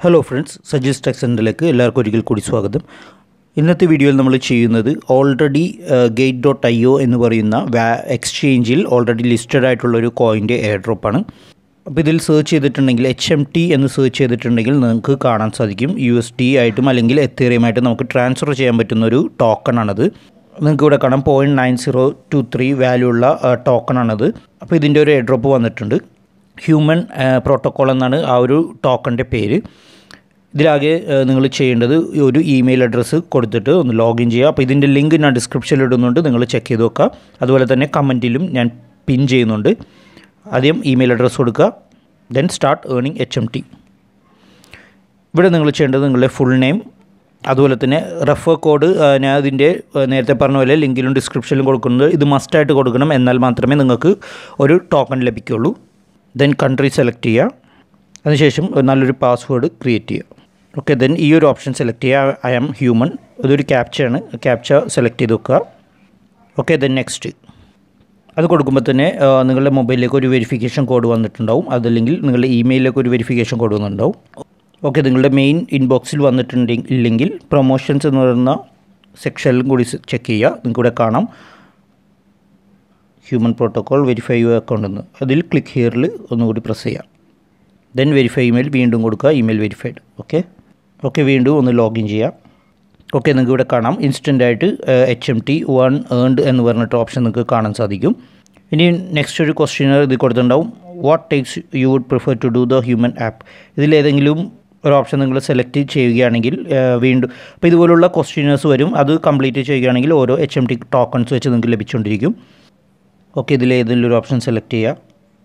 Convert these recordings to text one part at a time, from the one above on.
hello friends suggest tech സെൻറ്ററിലേക്ക് എല്ലാവർക്കും ഒരിക്കൽ കൂടി സ്വാഗതം ഇന്നത്തെ വീഡിയോയിൽ നമ്മൾ ചെയ്യുന്നത് already gate dot I O എന്ന് പറയുന്ന വാ എക്സ്ചേഞ്ചിൽ ഓൾറെഡി ലിസ്റ്റഡ് ആയിട്ടുള്ള ഒരു കോയിൻ്റെ എയർ ഡ്രോപ്പാണ് അപ്പോൾ ഇതിൽ സെർച്ച് ചെയ്തിട്ടുണ്ടെങ്കിൽ എച്ച് എം ടി എന്ന് സെർച്ച് ചെയ്തിട്ടുണ്ടെങ്കിൽ നിങ്ങൾക്ക് കാണാൻ സാധിക്കും യു എസ് ടി ആയിട്ടും അല്ലെങ്കിൽ എത്തേറിയമായിട്ടും നമുക്ക് ട്രാൻസ്ഫർ ചെയ്യാൻ പറ്റുന്ന ഒരു ടോക്കൺ ആണത് നിങ്ങൾക്ക് ഇവിടെ കാണാം point nine zero two three value ഉള്ള ടോക്കൺ ആണത് അപ്പോൾ ഇതിൻ്റെ ഒരു എയർ ഡ്രോപ്പ് വന്നിട്ടുണ്ട് ഹ്യൂമൻ പ്രോട്ടോക്കോൾ എന്നാണ് ആ ഒരു ടോക്കണിൻ്റെ പേര് ഇതിലാകെ നിങ്ങൾ ചെയ്യേണ്ടത് ഒരു ഇമെയിൽ അഡ്രസ്സ് കൊടുത്തിട്ട് ഒന്ന് ലോഗിൻ ചെയ്യുക അപ്പോൾ ഇതിൻ്റെ ലിങ്ക് ഞാൻ ഡിസ്ക്രിപ്ഷനിൽ ഇടുന്നുണ്ട് നിങ്ങൾ ചെക്ക് ചെയ്ത് നോക്കുക അതുപോലെ തന്നെ കമൻറ്റിലും ഞാൻ പിൻ ചെയ്യുന്നുണ്ട് ആദ്യം ഇമെയിൽ അഡ്രസ്സ് കൊടുക്കുക then start earning H M T ഇവിടെ നിങ്ങൾ ചെയ്യേണ്ടത് നിങ്ങളുടെ ഫുൾ നെയിം അതുപോലെ തന്നെ റെഫർ കോഡ് ഞാൻ അതിൻ്റെ നേരത്തെ പറഞ്ഞ പോലെ ലിങ്കിലും ഡിസ്ക്രിപ്ഷനിലും കൊടുക്കുന്നത് ഇത് മസ്റ്റായിട്ട് കൊടുക്കണം എന്നാൽ മാത്രമേ നിങ്ങൾക്ക് ഒരു ടോക്കൺ ലഭിക്കുകയുള്ളൂ ദെൻ കൺട്രി സെലക്ട് ചെയ്യുക അതിനുശേഷം ഒരു നല്ലൊരു പാസ്വേഡ് ക്രിയേറ്റ് ചെയ്യുക ഓക്കെ ദെൻ ഈ ഒരു ഓപ്ഷൻ സെലക്ട് ചെയ്യുക ഐ ആം ഹ്യൂമൻ ഇതൊരു ക്യാപ്ചയാണ് ക്യാപ്ച സെലക്ട് ചെയ്ത് വെക്കുക ഓക്കെ ദെൻ നെക്സ്റ്റ് അത് കൊടുക്കുമ്പോൾ തന്നെ നിങ്ങളുടെ മൊബൈലിലേക്ക് ഒരു വെരിഫിക്കേഷൻ കോഡ് വന്നിട്ടുണ്ടാവും അതല്ലെങ്കിൽ നിങ്ങളുടെ ഇമെയിലിലേക്ക് ഒരു വെരിഫിക്കേഷൻ കോഡ് വന്നിട്ടുണ്ടാവും ഓക്കെ നിങ്ങളുടെ മെയിൻ ഇൻബോക്സിൽ വന്നിട്ടുണ്ടെങ്കിൽ ഇല്ലെങ്കിൽ പ്രൊമോഷൻസ് എന്ന് പറയുന്ന സെക്ഷനിലും കൂടി ചെക്ക് ചെയ്യുക നിങ്ങൾക്ക് ഇവിടെ കാണാം human protocol verify you account എന്ന് അതിൽ ക്ലിക്ക് ഹിയറിൽ ഒന്നുകൂടി പ്രസ് ചെയ്യാം ദെൻ വെരിഫൈ ഇമെയിൽ വീണ്ടും കൊടുക്കുക ഇമെയിൽ വെരിഫൈഡ് ഓക്കെ ഓക്കെ വീണ്ടും ഒന്ന് ലോഗിൻ ചെയ്യാം ഓക്കെ നിങ്ങൾക്ക് ഇവിടെ കാണാം ഇൻസ്റ്റൻ്റ് ആയിട്ട് H M T one earned എന്ന് പറഞ്ഞിട്ട് ഓപ്ഷൻ നിങ്ങൾക്ക് കാണാൻ സാധിക്കും ഇനി നെക്സ്റ്റ് ഒരു ക്വസ്റ്റ്യനർ ഇത് കൊടുത്തിട്ടുണ്ടാവും what takes you would prefer to do the human app ഇതിലേതെങ്കിലും ഒരു ഓപ്ഷൻ നിങ്ങൾ സെലക്ട് ചെയ്യുകയാണെങ്കിൽ വീണ്ടും അപ്പോൾ ഇതുപോലുള്ള ക്വസ്റ്റ്യനേഴ്സ് വരും അത് കംപ്ലീറ്റ് ചെയ്യുകയാണെങ്കിൽ ഓരോ എച്ച് എം ടി ടോക്കൺസ് വെച്ച് നിങ്ങൾക്ക് ലഭിച്ചുകൊണ്ടിരിക്കും ഓക്കെ ഇതിൽ ഏതെങ്കിലും ഒരു ഓപ്ഷൻ സെലക്ട് ചെയ്യുക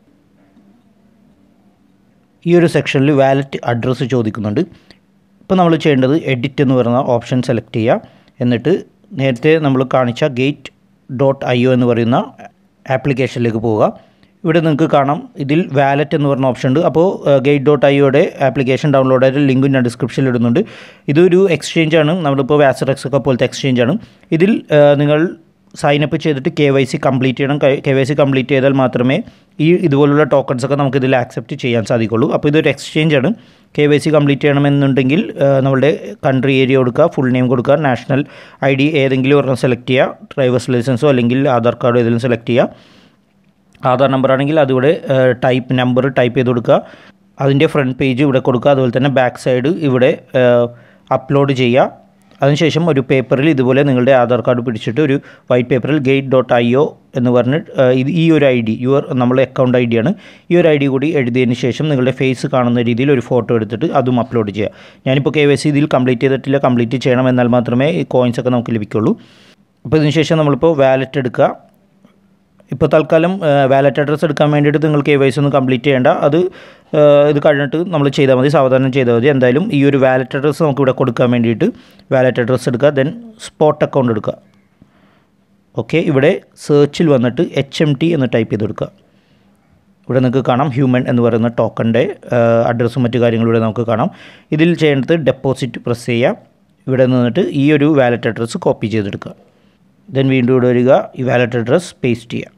ഈ ഒരു സെക്ഷനിൽ വാലറ്റ് അഡ്രസ്സ് ചോദിക്കുന്നുണ്ട് ഇപ്പോൾ നമ്മൾ ചെയ്യേണ്ടത് എഡിറ്റ് എന്ന് പറയുന്ന ഓപ്ഷൻ സെലക്ട് ചെയ്യുക എന്നിട്ട് നേരത്തെ നമ്മൾ കാണിച്ച ഗേറ്റ് ഡോട്ട് ഐ ഒ എന്ന് പറയുന്ന ആപ്ലിക്കേഷനിലേക്ക് പോവുക ഇവിടെ നിങ്ങൾക്ക് കാണാം ഇതിൽ വാലറ്റ് എന്ന് പറഞ്ഞ ഓപ്ഷൻ ഉണ്ട് അപ്പോൾ ഗേറ്റ് ഡോട്ട് ഐ ഒയുടെ ആപ്ലിക്കേഷൻ ഡൗൺലോഡ് ആയിട്ട് ലിങ്ക് ഞാൻ ഡിസ്ക്രിപ്ഷനിൽ ഇടുന്നുണ്ട് ഇതൊരു എക്സ്ചേഞ്ച് ആണ് നമ്മളിപ്പോൾ വാസറക്സ് ഒക്കെ പോലത്തെ എക്സ്ചേഞ്ച് ആണ് ഇതിൽ നിങ്ങൾ സൈൻ അപ്പ് ചെയ്തിട്ട് കെ വൈ സി കംപ്ലീറ്റ് ചെയ്യണം കെ വൈ സി കംപ്ലീറ്റ് ചെയ്താൽ മാത്രമേ ഈ ഇതുപോലുള്ള ടോക്കൺസ് ഒക്കെ നമുക്ക് ഇതിൽ ആക്സെപ്റ്റ് ചെയ്യാൻ സാധിക്കുള്ളൂ അപ്പോൾ ഇതൊരു എക്സ്ചേഞ്ച് ആണ് കെ വൈ സി കംപ്ലീറ്റ് ചെയ്യണമെന്നുണ്ടെങ്കിൽ നമ്മളുടെ കൺട്രി ഏരിയ കൊടുക്കുക ഫുൾ നെയിം കൊടുക്കുക നാഷണൽ ഐ ഡി ഏതെങ്കിലും ഒരെണ്ണം സെലക്ട് ചെയ്യുക ഡ്രൈവേഴ്സ് ലൈസൻസോ അല്ലെങ്കിൽ ആധാർ കാർഡോ ഏതെങ്കിലും സെലക്ട് ചെയ്യുക ആധാർ നമ്പർ ആണെങ്കിൽ അതിവിടെ ടൈപ്പ് നമ്പർ ടൈപ്പ് ചെയ്ത് കൊടുക്കുക അതിൻ്റെ ഫ്രണ്ട് പേജ് ഇവിടെ കൊടുക്കുക അതുപോലെ തന്നെ ബാക്ക് സൈഡ് ഇവിടെ അപ്ലോഡ് ചെയ്യുക അതിനുശേഷം ഒരു പേപ്പറിൽ ഇതുപോലെ നിങ്ങളുടെ ആധാർ കാർഡ് പിടിച്ചിട്ട് ഒരു വൈറ്റ് പേപ്പറിൽ ഗേറ്റ് ഡോട്ട് ഐ ഒ എന്ന് പറഞ്ഞ് ഇത് ഈ ഒരു ഐ ഡി യുവർ നമ്മളെ അക്കൗണ്ട് ഐ ഡിയാണ് ഈ ഒരു ഐ ഡി കൂടി എഴുതിയതിന് ശേഷം നിങ്ങളുടെ ഫേസ് കാണുന്ന രീതിയിൽ ഒരു ഫോട്ടോ എടുത്തിട്ട് അതും അപ്ലോഡ് ചെയ്യുക ഞാനിപ്പോൾ കെ വൈ സി ഇതിൽ കംപ്ലീറ്റ് ചെയ്തിട്ടില്ല കംപ്ലീറ്റ് ചെയ്യണം എന്നാൽ മാത്രമേ ഈ കോയിൻസ് ഒക്കെ നമുക്ക് ലഭിക്കുള്ളൂ അപ്പോൾ ഇതിന് ശേഷം നമ്മളിപ്പോൾ വാലറ്റ് എടുക്കുക ഇപ്പോൾ തൽക്കാലം വാലറ്റ് അഡ്രസ്സ് എടുക്കാൻ വേണ്ടിയിട്ട് നിങ്ങൾ കെ വൈ സി ഒന്നും കംപ്ലീറ്റ് ചെയ്യേണ്ട അത് ഇത് കഴിഞ്ഞിട്ട് നമ്മൾ ചെയ്താൽ മതി സാവധാനം ചെയ്താൽ മതി എന്തായാലും ഈ ഒരു വാലറ്റ് അഡ്രസ്സ് നമുക്ക് ഇവിടെ കൊടുക്കാൻ വേണ്ടിയിട്ട് വാലറ്റ് അഡ്രസ്സ് എടുക്കുക ദെൻ സ്പോട്ട് അക്കൗണ്ട് എടുക്കുക ഓക്കെ ഇവിടെ സെർച്ചിൽ വന്നിട്ട് എച്ച് എം ടി എന്ന് ടൈപ്പ് ചെയ്ത് കൊടുക്കുക ഇവിടെ നിങ്ങൾക്ക് കാണാം ഹ്യൂമൻ എന്ന് പറയുന്ന ടോക്കണിൻ്റെ അഡ്രസ്സും മറ്റു കാര്യങ്ങളും ഇവിടെ നമുക്ക് കാണാം ഇതിൽ ചെയ്യേണ്ടത് ഡെപ്പോസിറ്റ് പ്രസ് ചെയ്യുക ഇവിടെ നിന്നിട്ട് ഈ ഒരു വാലറ്റ് അഡ്രസ്സ് കോപ്പി ചെയ്തെടുക്കുക ദെൻ വീണ്ടും ഇവിടെ വരിക ഈ വാലറ്റ് അഡ്രസ്സ് പേസ്റ്റ് ചെയ്യുക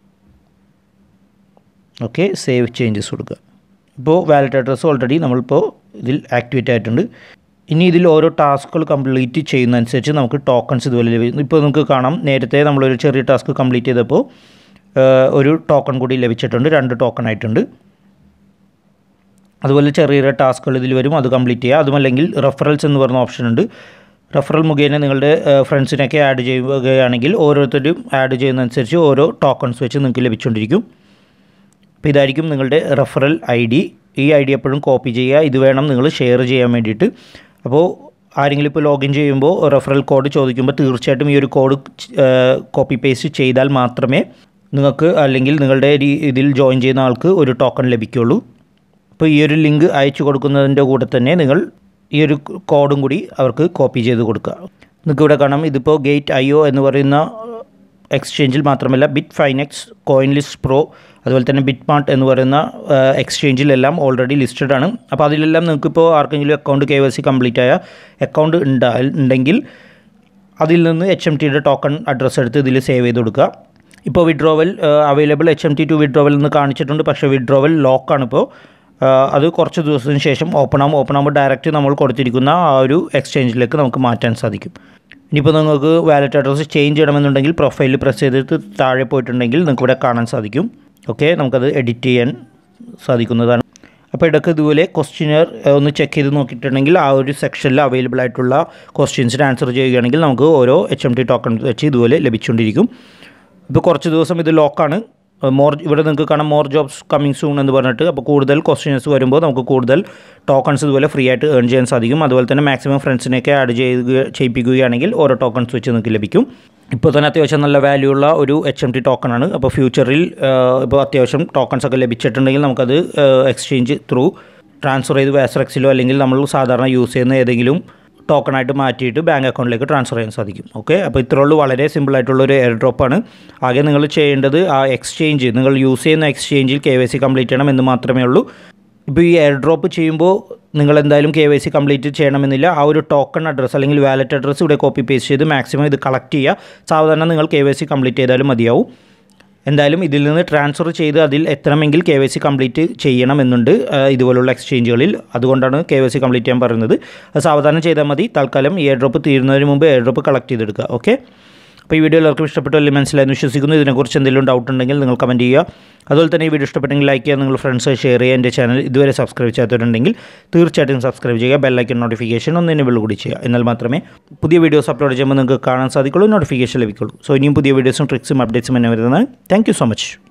ഓക്കെ സേവ് ചേഞ്ചസ് കൊടുക്കുക ഇപ്പോൾ വാലറ്റ് അഡ്രസ്സ് ഓൾറെഡി നമ്മളിപ്പോൾ ഇതിൽ ആക്ടിവേറ്റ് ആയിട്ടുണ്ട് ഇനി ഇതിൽ ഓരോ ടാസ്കുകൾ കംപ്ലീറ്റ് ചെയ്യുന്നതനുസരിച്ച് നമുക്ക് ടോക്കൺസ് ഇതുപോലെ ലഭിക്കും ഇപ്പോൾ നമുക്ക് കാണാം നേരത്തെ നമ്മളൊരു ചെറിയ ടാസ്ക് കംപ്ലീറ്റ് ചെയ്തപ്പോൾ ഒരു ടോക്കൺ കൂടി ലഭിച്ചിട്ടുണ്ട് രണ്ട് ടോക്കൺ ആയിട്ടുണ്ട് അതുപോലെ ചെറിയ ചെറിയ ടാസ്കുകൾ ഇതിൽ വരും അത് കംപ്ലീറ്റ് ചെയ്യുക അതുമല്ലെങ്കിൽ റെഫറൽസ് എന്ന് പറഞ്ഞ ഓപ്ഷൻ ഉണ്ട് റെഫറൽ മുഖേന നിങ്ങളുടെ ഫ്രണ്ട്സിനൊക്കെ ആഡ് ചെയ്യുകയാണെങ്കിൽ ഓരോരുത്തരും ആഡ് ചെയ്യുന്നതനുസരിച്ച് ഓരോ ടോക്കൺസ് വെച്ച് നിങ്ങൾക്ക് ലഭിച്ചുകൊണ്ടിരിക്കും അപ്പോൾ ഇതായിരിക്കും നിങ്ങളുടെ റെഫറൽ ഐ ഡി ഈ ഐ ഡി എപ്പോഴും കോപ്പി ചെയ്യുക ഇത് വേണം നിങ്ങൾ ഷെയർ ചെയ്യാൻ വേണ്ടിയിട്ട് അപ്പോൾ ആരെങ്കിലും ഇപ്പോൾ ലോഗിൻ ചെയ്യുമ്പോൾ റെഫറൽ കോഡ് ചോദിക്കുമ്പോൾ തീർച്ചയായിട്ടും ഈ ഒരു കോഡ് കോപ്പി പേസ്റ്റ് ചെയ്താൽ മാത്രമേ നിങ്ങൾക്ക് അല്ലെങ്കിൽ നിങ്ങളുടെ ഇതിൽ ജോയിൻ ചെയ്യുന്ന ആൾക്ക് ഒരു ടോക്കൺ ലഭിക്കുകയുള്ളൂ അപ്പോൾ ഈ ഒരു ലിങ്ക് അയച്ചു കൊടുക്കുന്നതിൻ്റെ കൂടെ തന്നെ നിങ്ങൾ ഈ ഒരു കോഡും കൂടി അവർക്ക് കോപ്പി ചെയ്ത് കൊടുക്കുക നിങ്ങൾക്ക് ഇവിടെ കാണാം ഇതിപ്പോൾ ഗേറ്റ് ഐ ഒ എന്ന് പറയുന്ന എക്സ്ചേഞ്ചിൽ മാത്രമല്ല Bitfinex CoinList Pro അതുപോലെ തന്നെ ബിറ്റ് മാർട്ട് എന്ന് പറയുന്ന എക്സ്ചേഞ്ചിലെല്ലാം ഓൾറെഡി ലിസ്റ്റഡ് ആണ് അപ്പോൾ അതിലെല്ലാം നിങ്ങൾക്കിപ്പോൾ ആർക്കെങ്കിലും account K Y C complete ആയ അക്കൗണ്ട് ഉണ്ടാ ഉണ്ടെങ്കിൽ അതിൽ നിന്ന് എച്ച് എം ടിയുടെ ടോക്കൺ അഡ്രസ്സ് എടുത്ത് ഇതിൽ സേവ് ചെയ്ത് കൊടുക്കുക ഇപ്പോൾ withdrawal available H M T to withdrawal എന്ന് കാണിച്ചിട്ടുണ്ട് പക്ഷേ വിഡ്രോവൽ ലോക്കാണ് ഇപ്പോൾ ആ, അത് കുറച്ച് ദിവസത്തിന് ശേഷം ഓപ്പൺ ആകും ഓപ്പൺ ആകുമ്പോൾ ഡയറക്റ്റ് നമ്മൾ കൊടുത്തിരിക്കുന്ന ആ ഒരു എക്സ്ചേഞ്ചിലേക്ക് നമുക്ക് മാറ്റാൻ സാധിക്കും ഇനിയിപ്പോൾ നിങ്ങൾക്ക് വാലറ്റ് അഡ്രസ്സ് ചേഞ്ച് ചെയ്യണമെന്നുണ്ടെങ്കിൽ പ്രൊഫൈലിൽ പ്രസ് ചെയ്തിട്ട് താഴെ പോയിട്ടുണ്ടെങ്കിൽ നിങ്ങൾക്ക് ഇവിടെ കാണാൻ സാധിക്കും ഓക്കെ നമുക്കത് എഡിറ്റ് ചെയ്യാൻ സാധിക്കുന്നതാണ് അപ്പോൾ ഇടയ്ക്ക് ഇതുപോലെ ക്വസ്റ്റ്യനർ ഒന്ന് ചെക്ക് ചെയ്ത് നോക്കിയിട്ടുണ്ടെങ്കിൽ ആ ഒരു സെക്ഷനിൽ അവൈലബിൾ ആയിട്ടുള്ള ക്വസ്റ്റ്യൻസിന് ആൻസർ ചെയ്യുകയാണെങ്കിൽ നമുക്ക് ഓരോ എച്ച് എം ടി ടോക്കൺ വെച്ച് ഇതുപോലെ ലഭിച്ചുകൊണ്ടിരിക്കും ഇപ്പോൾ കുറച്ച് ദിവസം ഇത് ലോക്കാണ് മോർ ഇവിടെ നിങ്ങൾക്ക് കാണാം മോർ ജോബ്സ് കമ്മിങ് സൂൺ എന്ന് പറഞ്ഞിട്ട് അപ്പോൾ കൂടുതൽ ക്വസ്റ്റ്യൻസ് വരുമ്പോൾ നമുക്ക് കൂടുതൽ ടോക്കൺസ് ഇതുപോലെ ഫ്രീ ആയിട്ട് ഏൺ ചെയ്യാൻ സാധിക്കും അതുപോലെ തന്നെ മാക്സിമം ഫ്രണ്ട്സിനെയൊക്കെ ആഡ് ചെയ്യുക ചെയ്യിപ്പിക്കുകയാണെങ്കിൽ ഓരോ ടോക്കൺസ് വെച്ച് നിങ്ങൾക്ക് ലഭിക്കും ഇപ്പോൾ തന്നെ അത്യാവശ്യം നല്ല വാല്യൂ ഉള്ള ഒരു എച്ച് എം ടി ടോക്കണാണ് അപ്പോൾ ഫ്യൂച്ചറിൽ ഇപ്പോൾ അത്യാവശ്യം ടോക്കൺസ് ഒക്കെ ലഭിച്ചിട്ടുണ്ടെങ്കിൽ നമുക്കത് എക്സ്ചേഞ്ച് ത്രൂ ട്രാൻസ്ഫർ ചെയ്ത് വേസറക്സിലോ അല്ലെങ്കിൽ നമ്മൾ സാധാരണ യൂസ് ചെയ്യുന്ന ഏതെങ്കിലും ടോക്കണായിട്ട് മാറ്റിയിട്ട് ബാങ്ക് അക്കൗണ്ടിലേക്ക് ട്രാൻസ്ഫർ ചെയ്യാൻ സാധിക്കും ഓക്കെ അപ്പോൾ ഇത്രയുള്ളൂ വളരെ സിമ്പിൾ ആയിട്ടുള്ള ഒരു എയർ ഡ്രോപ്പാണ് ആകെ നിങ്ങൾ ചെയ്യേണ്ടത് ആ എക്സ്ചേഞ്ച് നിങ്ങൾ യൂസ് ചെയ്യുന്ന എക്സ്ചേഞ്ചിൽ കെ വൈ സി കംപ്ലീറ്റ് ചെയ്യണം എന്ന് മാത്രമേ ഉള്ളൂ ഇപ്പോൾ ഈ എയർ ഡ്രോപ്പ് ചെയ്യുമ്പോൾ നിങ്ങൾ എന്തായാലും കെ വൈ സി കംപ്ലീറ്റ് ചെയ്യണമെന്നില്ല ആ ഒരു ടോക്കൺ അഡ്രസ്സ് അല്ലെങ്കിൽ വാലറ്റ് അഡ്രസ്സ് ഇവിടെ കോപ്പി പേസ്റ്റ് ചെയ്ത് മാക്സിമം ഇത് കളക്ട് ചെയ്യുക സാധാരണ നിങ്ങൾ കെ വൈ സി കംപ്ലീറ്റ് ചെയ്താലും മതിയാവും എന്തായാലും ഇതിൽ നിന്ന് ട്രാൻസ്ഫർ ചെയ്ത് അതിൽ എത്തണമെങ്കിൽ കെ വൈ സി കംപ്ലീറ്റ് ചെയ്യണമെന്നുണ്ട് ആ, ഇതുപോലുള്ള എക്സ്ചേഞ്ചുകളിൽ അതുകൊണ്ടാണ് കെ വൈ സി കംപ്ലീറ്റ് ചെയ്യാൻ പറയുന്നത് അത് സാവധാനം ചെയ്താൽ മതി തൽക്കാലം എയർ ഡ്രോപ്പ് തീരുന്നതിന് മുമ്പ് എയർ ഡ്രോപ്പ് കളക്ട് ചെയ്തെടുക്കുക ഓക്കെ അപ്പോൾ ഈ വീഡിയോ എല്ലാവർക്കും ഇഷ്ടപ്പെട്ടല്ലേ മനസ്സിലായെന്ന് വിശ്വസിക്കുന്നു ഇതിനെക്കുറിച്ച് എന്തെങ്കിലും ഡൗട്ട് ഉണ്ടെങ്കിൽ നിങ്ങൾ കമൻറ്റ് ചെയ്യുക അതുപോലെ തന്നെ ഈ വീഡിയോ ഇഷ്ടപ്പെട്ടെങ്കിൽ ലൈക്ക് ചെയ്യുക നിങ്ങൾ ഫ്രണ്ട്സ് ഷെയർ ചെയ്യുക എൻ്റെ ചാനൽ ഇതുവരെ സബ്സ്ക്രൈബ് ചെയ്യാത്തവരുണ്ടെങ്കിൽ തീർച്ചയായിട്ടും സബ്സ്ക്രൈബ് ചെയ്യുക ബെല്ലൈക്കൻ നോട്ടിഫിക്കേഷൻ ഒന്ന് എന്നെ കൂടി ചെയ്യുക എന്നാൽ മാത്രമേ പുതിയ വീഡിയോസ് അപ്ലോഡ് ചെയ്യുമ്പോൾ നിങ്ങൾക്ക് കാണാൻ സാധിക്കുള്ളൂ നോട്ടിഫിക്കേഷൻ ലഭിക്കുള്ളൂ സോ ഇനിയും പുതിയ വീഡിയോസും ട്രിക്സും അപ്ഡേറ്റ്സും എന്നെ വരുന്നത് താങ്ക് യു സോ മച്ച്